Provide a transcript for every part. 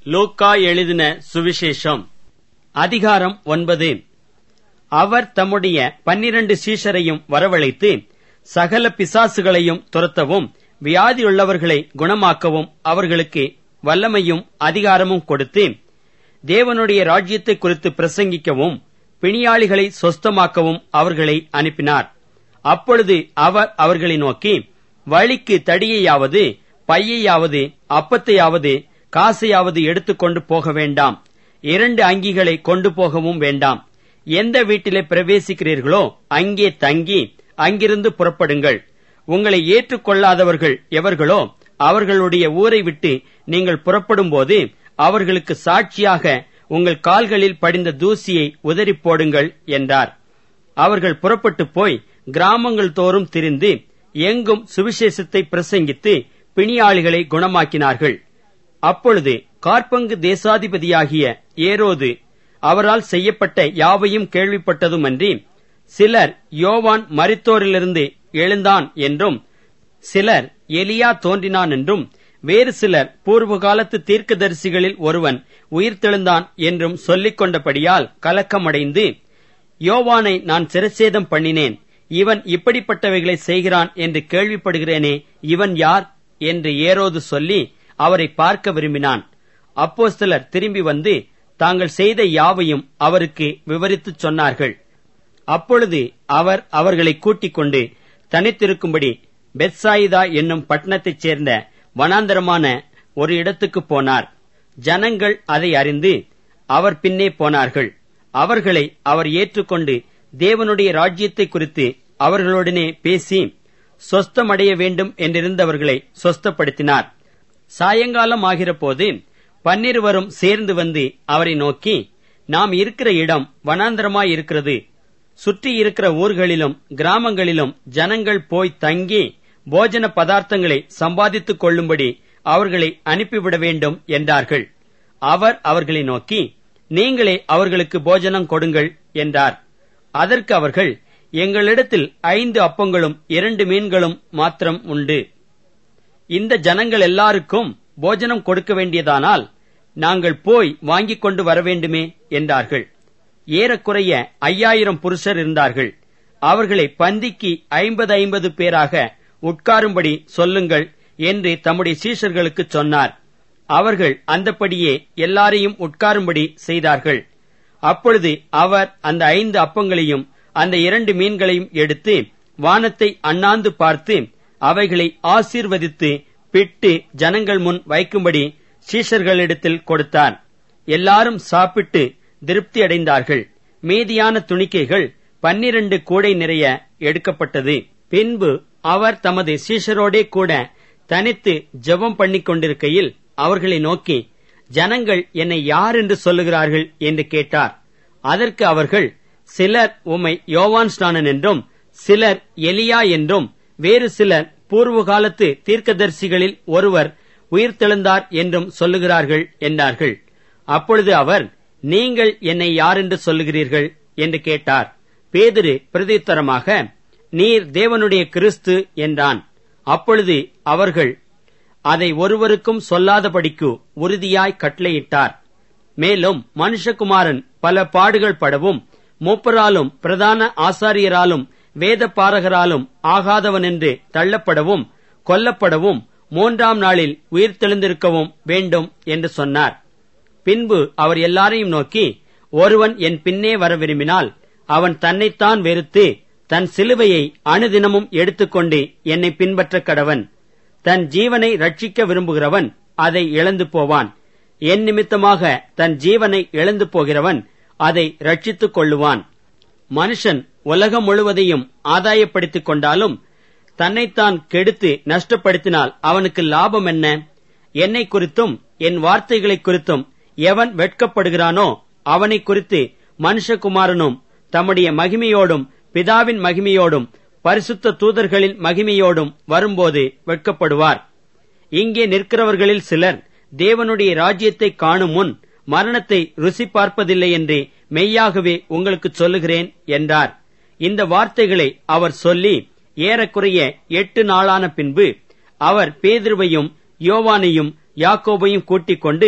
லூக்கா எழுதின சுவிசேஷம் அதிகாரம் ஒன்பது அவர் தம்முடைய பன்னிரண்டு சீஷரையும் வரவழைத்து சகல பிசாசுகளையும் துரத்தவும் வியாதியுள்ளவர்களை குணமாக்கவும் அவர்களுக்கு வல்லமையும் அதிகாரமும் கொடுத்து தேவனுடைய ராஜ்யத்தை குறித்து பிரசங்கிக்கவும் பிணியாளிகளை சொஸ்தமாக்கவும் அவர்களை அனுப்பினார் அப்பொழுது அவர் அவர்களை நோக்கி வழிக்கு தடியையாவது பையையாவது அப்பத்தையாவது காசையாவது எடுத்துக்கொண்டு போக வேண்டாம் இரண்டு அங்கிகளை கொண்டு போகவும் வேண்டாம் எந்த வீட்டிலே பிரவேசிக்கிறீர்களோ அங்கே தங்கி அங்கிருந்து புறப்படுங்கள் உங்களை ஏற்றுக்கொள்ளாதவர்கள் எவர்களோ அவர்களுடைய ஊரை விட்டு நீங்கள் புறப்படும்போது அவர்களுக்கு சாட்சியாக உங்கள் கால்களில் படிந்த தூசியை உதறி போடுங்கள் என்றார் அவர்கள் புறப்பட்டு போய் கிராமங்கள் தோறும் திரிந்து எங்கும் சுவிசேஷத்தை பிரசங்கித்து பிணியாளிகளை குணமாக்கினார்கள் அப்பொழுது கார்பங்கு தேசாதிபதியாகிய ஏரோது அவரால் செய்யப்பட்ட யாவையும் கேள்விப்பட்டதுமன்றி சிலர் யோவான் மரித்தோரிலிருந்து எழுந்தான் என்றும் சிலர் எலியா தோன்றினான் என்றும் வேறு சிலர் பூர்வ காலத்து தீர்க்கதரிசிகளில் ஒருவன் உயிர்த்தெழுந்தான் என்றும் சொல்லிக் கொண்டபடியால் கலக்கமடைந்து யோவானை நான் சிரச்சேதம் பண்ணினேன் இவன் இப்படிப்பட்டவைகளை செய்கிறான் என்று கேள்விப்படுகிறேனே இவன் யார் என்று ஏரோது சொல்லி அவரை பார்க்க விரும்பினான் அப்போஸ்தலர் திரும்பி வந்து தாங்கள் செய்த யாவையும் அவருக்கு விவரித்துச் சொன்னார்கள் அப்பொழுது அவர் அவர்களை கூட்டிக் கொண்டு தனித்திருக்கும்படி பெத்சாயிதா என்னும் பட்டணத்தைச் சேர்ந்த வனாந்தரமான ஒரு இடத்துக்கு போனார் ஜனங்கள் அதை அறிந்து அவர் பின்னே போனார்கள் அவர்களை அவர் ஏற்றுக்கொண்டு தேவனுடைய ராஜ்யத்தை குறித்து அவர்களுடனே பேசி சொஸ்தமடைய வேண்டும் என்றிருந்தவர்களை சொஸ்தப்படுத்தினார் சாயங்காலம் ஆகிற போது பன்னிருவரும் சேர்ந்து வந்து அவரை நோக்கி நாம் இருக்கிற இடம் வனாந்தரமாயிருக்கிறது சுற்றி இருக்கிற ஊர்களிலும் கிராமங்களிலும் ஜனங்கள் போய் தங்கி போஜன பதார்த்தங்களை சம்பாதித்துக் கொள்ளும்படி அவர்களை அனுப்பிவிட வேண்டும் என்றார்கள் அவர் அவர்களை நோக்கி நீங்களே அவர்களுக்கு போஜனம் கொடுங்கள் என்றார் அதற்கு அவர்கள் எங்களிடத்தில் ஐந்து அப்பங்களும் இரண்டு மீன்களும் மாத்திரம் உண்டு இந்த ஜனங்கள் எல்லாருக்கும் போஜனம் கொடுக்க வேண்டியதானால் நாங்கள் போய் வாங்கிக் கொண்டு வர வேண்டுமே என்றார்கள் ஏறக்குறைய ஐயாயிரம் புருஷர் இருந்தார்கள் அவர்களை பந்திக்கு ஐம்பது ஐம்பது பேராக உட்காரும்படி சொல்லுங்கள் என்று தம்முடைய சீஷர்களுக்கு சொன்னார் அவர்கள் அந்தப்படியே எல்லாரையும் உட்காரும்படி செய்தார்கள் அப்பொழுது அவர் அந்த ஐந்து அப்பங்களையும் அந்த இரண்டு மீன்களையும் எடுத்து வானத்தை அண்ணாந்து பார்த்து அவைகளை ஆசீர்வதித்து பிட்டு ஜனங்கள் முன் வைக்கும்படி சீஷர்களிடத்தில் கொடுத்தார் எல்லாரும் சாப்பிட்டு திருப்தி அடைந்தார்கள் மீதியான துணிக்கைகள் பன்னிரண்டு கூடை நிறைய எடுக்கப்பட்டது பின்பு அவர் தமது சீஷரோடே கூட தனித்து ஜெபம் பண்ணிக் கொண்டிருக்கையில் அவர்களை நோக்கி ஜனங்கள் என்னை யார் என்று சொல்லுகிறார்கள் என்று கேட்டார் அதற்கு அவர்கள் சிலர் உம்மை யோவான் ஸ்நானன் என்றும் சிலர் எலியா என்றும் வேறு சிலர் பூர்வ காலத்து தீர்க்கதரிசிகளில் ஒருவர் உயிர்த்தெழுந்தார் என்றும் சொல்லுகிறார்கள் என்றார்கள் அப்பொழுது அவர் நீங்கள் என்னை யார் என்று சொல்லுகிறீர்கள் என்று கேட்டார் பேதிரு பிரதித்தரமாக நீர் தேவனுடைய கிறிஸ்து என்றான் அப்பொழுது அவர்கள் அதை ஒருவருக்கும் சொல்லாதபடிக்கு உறுதியாய் கட்டளையிட்டார் மேலும் மனுஷகுமாரன் பல பாடுகள் படவும் மூப்பராலும் பிரதான ஆசாரியராலும் வேத பாரகராலும் ஆகாதவன் என்று தள்ளப்படவும் கொல்லப்படவும் மூன்றாம் நாளில் உயிர்த்தெழுந்திருக்கவும் வேண்டும் என்று சொன்னார் பின்பு அவர் எல்லாரையும் நோக்கி ஒருவன் என் பின்னே வர விரும்பினால் அவன் தன்னைத்தான் வெறுத்து தன் சிலுவையை அணுதினமும் எடுத்துக்கொண்டு என்னை பின்பற்ற கடவன் தன் ஜீவனை ரட்சிக்க விரும்புகிறவன் அதை இழந்து போவான் என் நிமித்தமாக தன் ஜீவனை இழந்து போகிறவன் அதை ரட்சித்துக் கொள்ளுவான் மனுஷன் உலகம் முழுவதையும் ஆதாயப்படுத்திக் கொண்டாலும் தன்னைத்தான் கெடுத்து நஷ்டப்படுத்தினால் அவனுக்கு லாபம் என்ன என்னை குறித்தும் என் வார்த்தைகளை குறித்தும் எவன் வெட்கப்படுகிறானோ அவனை குறித்து மனுஷகுமாரனும் தம்முடைய மகிமையோடும் பிதாவின் மகிமையோடும் பரிசுத்த தூதர்களின் மகிமையோடும் வரும்போது வெட்கப்படுவார் இங்கே நிற்கிறவர்களில் சிலர் தேவனுடைய ராஜ்யத்தை காணும் முன் மரணத்தை ருசி பார்ப்பதில்லை என்று மெய்யாகவே உங்களுக்கு சொல்லுகிறேன் என்றார் இந்த வார்த்தைகளை அவர் சொல்லி ஏறக்குறைய எட்டு நாளான பின்பு அவர் பேதுருவையும் யோவானையும் யாக்கோபையும் கூட்டிக் கொண்டு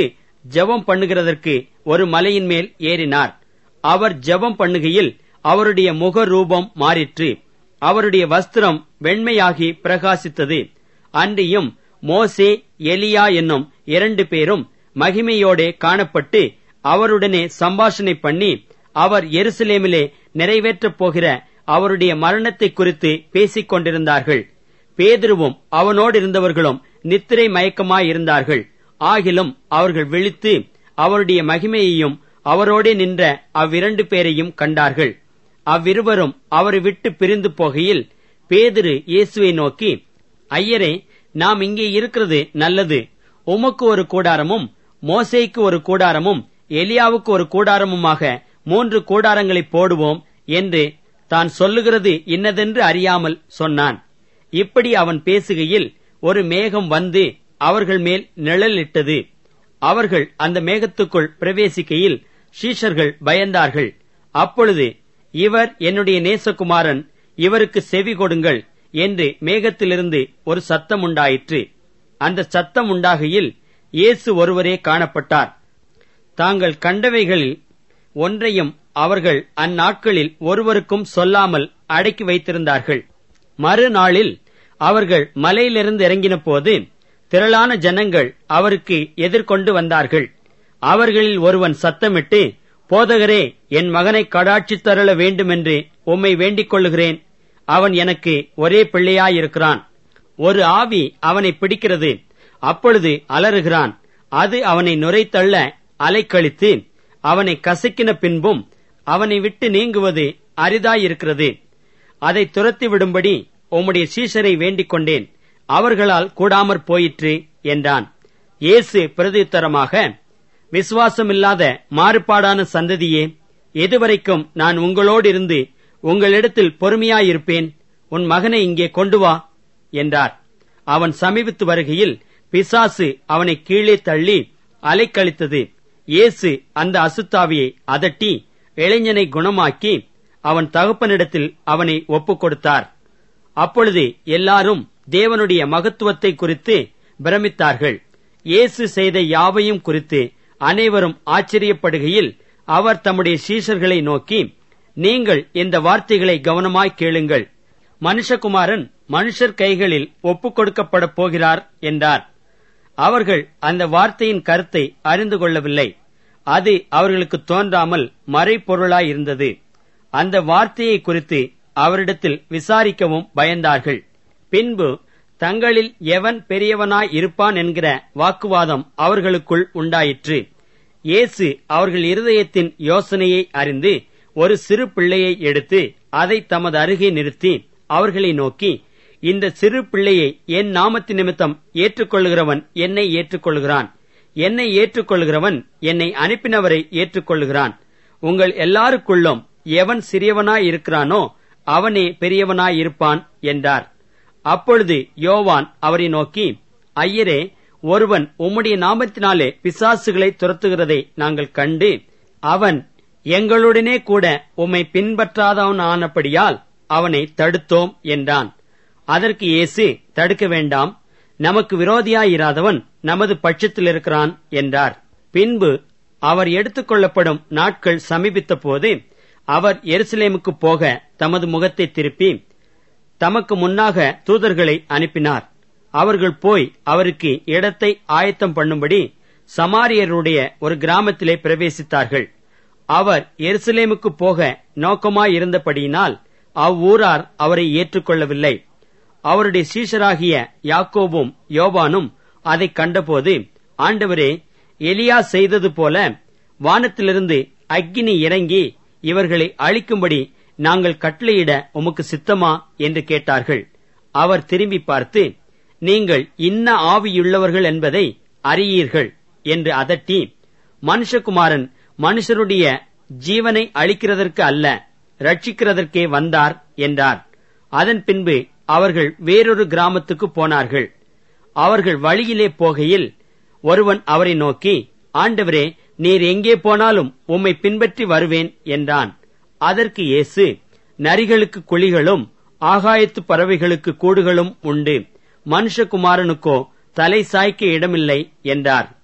ஜெபம் பண்ணுகிறதற்கு ஒரு மலையின் மேல் ஏறினார் அவர் ஜெபம் பண்ணுகையில் அவருடைய முக ரூபம் மாறிற்று அவருடைய வஸ்திரம் வெண்மையாகி பிரகாசித்தது அன்றியும் மோசே எலியா என்னும் இரண்டு பேரும் மகிமையோடே காணப்பட்டு அவருடனே சம்பாஷணை பண்ணி அவர் எருசலேமிலே நிறைவேற்றப் போகிற அவருடைய மரணத்தை குறித்து பேசிக் கொண்டிருந்தார்கள் பேதுருவும் அவனோடு இருந்தவர்களும் நித்திரை மயக்கமாயிருந்தார்கள் ஆகிலும் அவர்கள் விழித்து அவருடைய மகிமையையும் அவரோடே நின்ற அவ்விரண்டு பேரையும் கண்டார்கள் அவ்விருவரும் அவரை விட்டு பிரிந்து போகையில் பேதுரு இயேசுவை நோக்கி ஐயரே நாம் இங்கே இருக்கிறது நல்லது உமக்கு ஒரு கூடாரமும் மோசேக்கு ஒரு கூடாரமும் எலியாவுக்கு ஒரு கூடாரமுமாக மூன்று கூடாரங்களை போடுவோம் என்று தான் சொல்லுகிறது இன்னதென்று அறியாமல் சொன்னான் இப்படி அவன் பேசுகையில் ஒரு மேகம் வந்து அவர்கள் மேல் நிழலிட்டது அவர்கள் அந்த மேகத்துக்குள் பிரவேசிக்கையில் ஷீஷர்கள் பயந்தார்கள் அப்பொழுது இவர் என்னுடைய நேசகுமாரன் இவருக்கு செவி கொடுங்கள் என்று மேகத்திலிருந்து ஒரு சத்தம் உண்டாயிற்று அந்த சத்தம் உண்டாகையில் இயேசு ஒருவரே காணப்பட்டார் தாங்கள் கண்டவைகளில் ஒன்றையும் அவர்கள் அந்நாட்களில் ஒருவருக்கும் சொல்லாமல் அடக்கி வைத்திருந்தார்கள் மறுநாளில் அவர்கள் மலையிலிருந்து இறங்கின போது திரளான ஜனங்கள் அவருக்கு எதிர்கொண்டு வந்தார்கள் அவர்களில் ஒருவன் சத்தமிட்டு போதகரே என் மகனை கடாட்சித் தருள வேண்டுமென்று உம்மை வேண்டிக் கொள்ளுகிறேன் அவன் எனக்கு ஒரே பிள்ளையாயிருக்கிறான் ஒரு ஆவி அவனை பிடிக்கிறது அப்பொழுது அலறுகிறான் அது அவனை நுரைத்தள்ள அலைக்கழித்து அவனை கசக்கின பின்பும் அவனை விட்டு நீங்குவது அரிதாயிருக்கிறது அதை துரத்தி விடும்படி உம்முடைய சீஷரை வேண்டிக் கொண்டேன் அவர்களால் கூடாமற் போயிற்று என்றான் இயேசு பிரதியுத்தரமாக விசுவாசமில்லாத மாறுபாடான சந்ததியே எதுவரைக்கும் நான் உங்களோடு இருந்து உங்களிடத்தில் பொறுமையாயிருப்பேன் உன் மகனை இங்கே கொண்டு வா என்றார் அவன் சமீபித்து வருகையில் பிசாசு அவனை கீழே தள்ளி அலைக்கழித்தது இயேசு அந்த அசுத்தாவியை அதட்டி இளைஞனை குணமாக்கி அவன் தகப்பனிடத்தில் அவனை ஒப்புக் கொடுத்தார் அப்பொழுது எல்லாரும் தேவனுடைய மகத்துவத்தை குறித்து பிரமித்தார்கள் இயேசு செய்த யாவையும் குறித்து அனைவரும் ஆச்சரியப்படுகையில் அவர் தம்முடைய சீஷர்களை நோக்கி நீங்கள் இந்த வார்த்தைகளை கவனமாய் கேளுங்கள் மனுஷகுமாரன் மனுஷர் கைகளில் ஒப்புக் கொடுக்கப்படப் போகிறார் என்றார் அவர்கள் அந்த வார்த்தையின் கருத்தை அறிந்து கொள்ளவில்லை அது அவர்களுக்கு தோன்றாமல் மறைப்பொருளாயிருந்தது அந்த வார்த்தையை குறித்து அவரிடத்தில் விசாரிக்கவும் பயந்தார்கள் பின்பு தங்களில் எவன் பெரியவனாய் இருப்பான் என்கிற வாக்குவாதம் அவர்களுக்குள் உண்டாயிற்று இயேசு அவர்கள் இருதயத்தின் யோசனையை அறிந்து ஒரு சிறு பிள்ளையை எடுத்து அதை தமது அருகே நிறுத்தி அவர்களை நோக்கி இந்த சிறு பிள்ளையை என் நாமத்து நிமித்தம் ஏற்றுக்கொள்கிறவன் என்னை ஏற்றுக்கொள்கிறான் என்னை ஏற்றுக்கொள்கிறவன் என்னை அனுப்பினவரை ஏற்றுக்கொள்கிறான் உங்கள் எல்லாருக்குள்ளும் எவன் சிறியவனாய் இருக்கிறானோ அவனே பெரியவனாய் இருப்பான் என்றார் அப்பொழுது யோவான் அவரை நோக்கி ஐயரே ஒருவன் உம்முடைய நாமத்தினாலே பிசாசுகளை துரத்துகிறதை நாங்கள் கண்டு அவன் எங்களுடனே கூட உம்மை பின்பற்றாதவன் ஆனபடியால் அவனை தடுத்தோம் என்றான் அதற்கு இயேசு தடுக்க வேண்டாம் நமக்கு விரோதியாயிராதவன் நமது பட்சத்தில் இருக்கிறான் என்றார் பின்பு அவர் எடுத்துக் கொள்ளப்படும் நாட்கள் சமீபித்த போது அவர் எருசலேமுக்கு போக தமது முகத்தை திருப்பி தமக்கு முன்னாக தூதர்களை அனுப்பினார் அவர்கள் போய் அவருக்கு இடத்தை ஆயத்தம் பண்ணும்படி சமாரியருடைய ஒரு கிராமத்திலே பிரவேசித்தார்கள் அவர் எருசலேமுக்கு போக நோக்கமாயிருந்தபடியினால் அவ்வூரார் அவரை ஏற்றுக்கொள்ளவில்லை அவருடைய சீஷராகிய யாக்கோபும் யோவானும் அதைக் கண்டபோது ஆண்டவரே எலியா செய்தது போல வானத்திலிருந்து அக்கினி இறங்கி இவர்களை அழிக்கும்படி நாங்கள் கட்டளையிட உமக்கு சித்தமா என்று கேட்டார்கள் அவர் திரும்பி பார்த்து நீங்கள் இன்ன ஆவியுள்ளவர்கள் என்பதை அறியீர்கள் என்று அதட்டி மனுஷகுமாரன் மனுஷருடைய ஜீவனை அளிக்கிறதற்கு அல்ல ரட்சிக்கிறதற்கே வந்தார் என்றார் அதன் பின்பு அவர்கள் வேறொரு கிராமத்துக்கு போனார்கள் அவர்கள் வழியிலே போகையில் ஒருவன் அவரை நோக்கி ஆண்டவரே நீர் எங்கே போனாலும் உம்மை பின்பற்றி வருவேன் என்றான் அதற்கு இயேசு நரிகளுக்கு குழிகளும் ஆகாயத்து பறவைகளுக்கு கூடுகளும் உண்டு மனுஷகுமாரனுக்கோ தலை சாய்க்க இடமில்லை என்றார்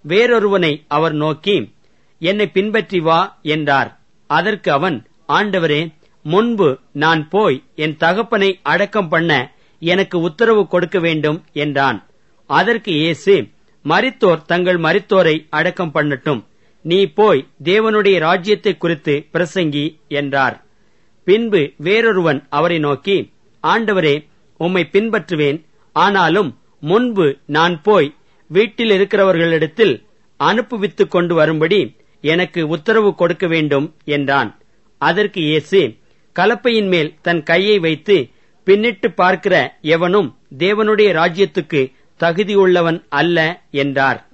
வேறொருவனை அவர் நோக்கி என்னை பின்பற்றி வா என்றார் அதற்கு அவன் ஆண்டவரே முன்பு நான் போய் என் தகப்பனை அடக்கம் பண்ண எனக்கு உத்தரவு கொடுக்க வேண்டும் என்றான் அதற்கு இயேசு மரித்தோர் தங்கள் மரித்தோரை அடக்கம் பண்ணட்டும் நீ போய் தேவனுடைய ராஜ்யத்தை குறித்து பிரசங்கி என்றார் பின்பு வேறொருவன் அவரை நோக்கி ஆண்டவரே உம்மை பின்பற்றுவேன் ஆனாலும் முன்பு நான் போய் வீட்டில் இருக்கிறவர்களிடத்தில் அனுப்புவித்துக் கொண்டு வரும்படி எனக்கு உத்தரவு கொடுக்க வேண்டும் என்றான் அதற்கு இயேசு கலப்பையின் மேல் தன் கையை வைத்து பின்னிட்டு பார்க்கிற எவனும் தேவனுடைய ராஜ்யத்துக்கு தகுதியுள்ளவன் அல்ல என்றார்